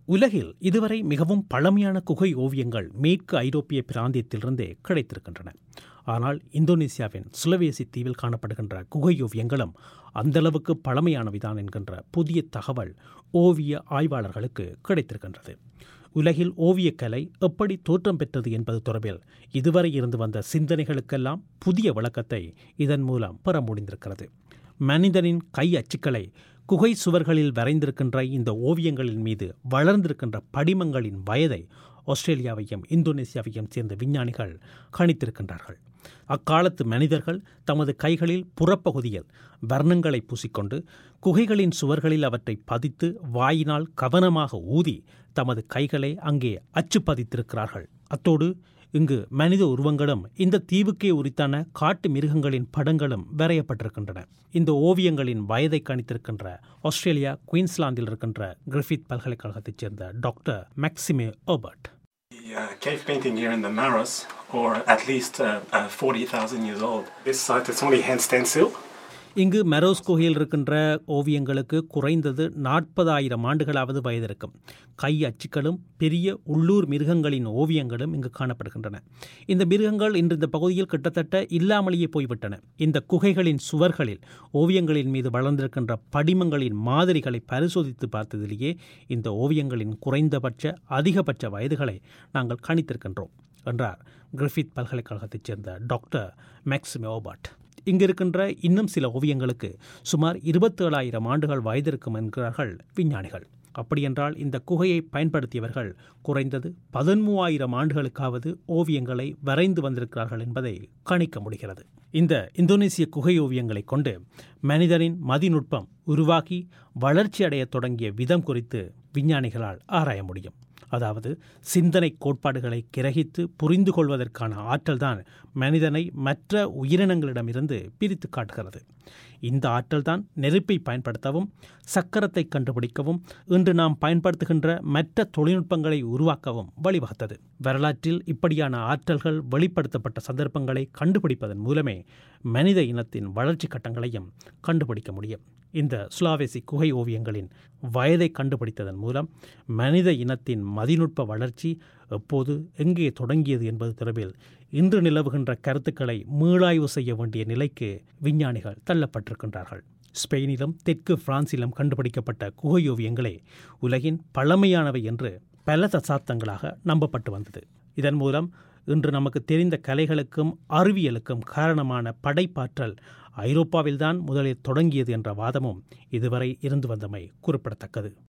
உலகில் இதுவரை மிகவும் பழமையான குகை ஓவியங்கள் மேற்கு ஐரோப்பிய பிராந்தியத்திலிருந்தே கிடைத்திருக்கின்றன ஆனால் இந்தோனேசியாவின் சுலவேசி தீவில் காணப்படுகின்ற குகை ஓவியங்களும் அந்தளவுக்கு பழமையானவைதான் என்கின்ற புதிய தகவல் ஓவிய ஆய்வாளர்களுக்கு கிடைத்திருக்கின்றது உலகில் ஓவியக்கலை எப்படி தோற்றம் பெற்றது என்பது தொடர்பில் இதுவரை இருந்து வந்த சிந்தனைகளுக்கெல்லாம் புதிய விளக்கத்தை இதன் மூலம் பெற முடிந்திருக்கிறது மனிதனின் கை அச்சுக்களை குகை சுவர்களில் வரைந்திருக்கின்ற இந்த ஓவியங்களின் மீது வளர்ந்திருக்கின்ற படிமங்களின் வயதை ஆஸ்திரேலியாவையும் இந்தோனேசியாவையும் சேர்ந்த விஞ்ஞானிகள் கணித்திருக்கின்றார்கள் அக்காலத்து மனிதர்கள் தமது கைகளில் புறப்பகுதியில் வர்ணங்களை பூசிக்கொண்டு குகைகளின் சுவர்களில் அவற்றை பதித்து வாயினால் கவனமாக ஊதி தமது கைகளை அங்கே அச்சு பதித்திருக்கிறார்கள் அத்தோடு இங்கு மனித உருவங்களும் இந்த தீவுக்கே உரித்தான காட்டு மிருகங்களின் படங்களும் வரையப்பட்டிருக்கின்றன இந்த ஓவியங்களின் வயதை கணித்திருக்கின்ற ஆஸ்திரேலியா குயின்ஸ்லாந்தில் இருக்கின்ற கிரிஃபித் பல்கலைக்கழகத்தைச் சேர்ந்த doctor Maxime Aubert The uh, cave painting here in the Maros, or at least uh, uh, 40,000 years old. This site is only hand stencil. இங்கு மெரோஸ் குகையில் இருக்கின்ற ஓவியங்களுக்கு குறைந்தது நாற்பதாயிரம் ஆண்டுகளாவது வயது இருக்கும் கை அச்சுக்களும் பெரிய உள்ளூர் மிருகங்களின் ஓவியங்களும் இங்கு காணப்படுகின்றன இந்த மிருகங்கள் இன்று இந்த பகுதியில் கிட்டத்தட்ட இல்லாமலேயே போய்விட்டன இந்த குகைகளின் சுவர்களில் ஓவியங்களின் மீது வளர்ந்திருக்கின்ற படிமங்களின் மாதிரிகளை பரிசோதித்து பார்த்ததிலேயே இந்த ஓவியங்களின் குறைந்தபட்ச அதிகபட்ச வயதுகளை நாங்கள் கணித்திருக்கின்றோம் என்றார் கிரிஃபித் பல்கலைக்கழகத்தைச் சேர்ந்த டாக்டர் மேக்சிமே ஓபாட் இங்கு இருக்கின்ற இன்னும் சில ஓவியங்களுக்கு சுமார் இருபத்தேழாயிரம் ஆண்டுகள் வயதிருக்கும் என்கிறார்கள் விஞ்ஞானிகள் அப்படியென்றால் இந்த குகையை பயன்படுத்தியவர்கள் குறைந்தது பதிமூவாயிரம் ஆண்டுகளுக்காவது ஓவியங்களை வரைந்து வந்திருக்கிறார்கள் என்பதை கணிக்க முடிகிறது இந்த இந்தோனேசிய குகை ஓவியங்களை கொண்டு மனிதனின் மதிநுட்பம் உருவாகி வளர்ச்சி அடையத் தொடங்கிய விதம் குறித்து விஞ்ஞானிகளால் ஆராய முடியும் அதாவது சிந்தனை கோட்பாடுகளை கிரகித்து புரிந்து கொள்வதற்கான ஆற்றல்தான் மனிதனை மற்ற உயிரினங்களிடமிருந்து பிரித்து காட்டுகிறது இந்த ஆற்றல்தான் நெருப்பை பயன்படுத்தவும் சக்கரத்தை கண்டுபிடிக்கவும் இன்று நாம் பயன்படுத்துகின்ற மற்ற தொழில்நுட்பங்களை உருவாக்கவும் வழிவகுத்தது வரலாற்றில் இப்படியான ஆற்றல்கள் வெளிப்படுத்தப்பட்ட சந்தர்ப்பங்களை கண்டுபிடிப்பதன் மூலமே மனித இனத்தின் வளர்ச்சி கட்டங்களையும் கண்டுபிடிக்க முடியும் இந்த சுலாவேசி குகை ஓவியங்களின் வயதை கண்டுபிடித்ததன் மூலம் மனித இனத்தின் மதிநுட்ப வளர்ச்சி எப்போது எங்கே தொடங்கியது என்பது தொடர்பில் இன்று நிலவுகின்ற கருத்துக்களை மீளாய்வு செய்ய வேண்டிய நிலைக்கு விஞ்ஞானிகள் தள்ளப்பட்டிருக்கின்றார்கள் ஸ்பெயினிலும் தெற்கு பிரான்சிலும் கண்டுபிடிக்கப்பட்ட குகை ஓவியங்களே உலகின் பழமையானவை என்று பல தசாப்தங்களாக நம்பப்பட்டு வந்தது இதன் மூலம் இன்று நமக்கு தெரிந்த கலைகளுக்கும் அறிவியலுக்கும் காரணமான படைப்பாற்றல் ஐரோப்பாவில்தான் முதலில் தொடங்கியது என்ற வாதமும் இதுவரை இருந்து வந்தமை குறிப்பிடத்தக்கது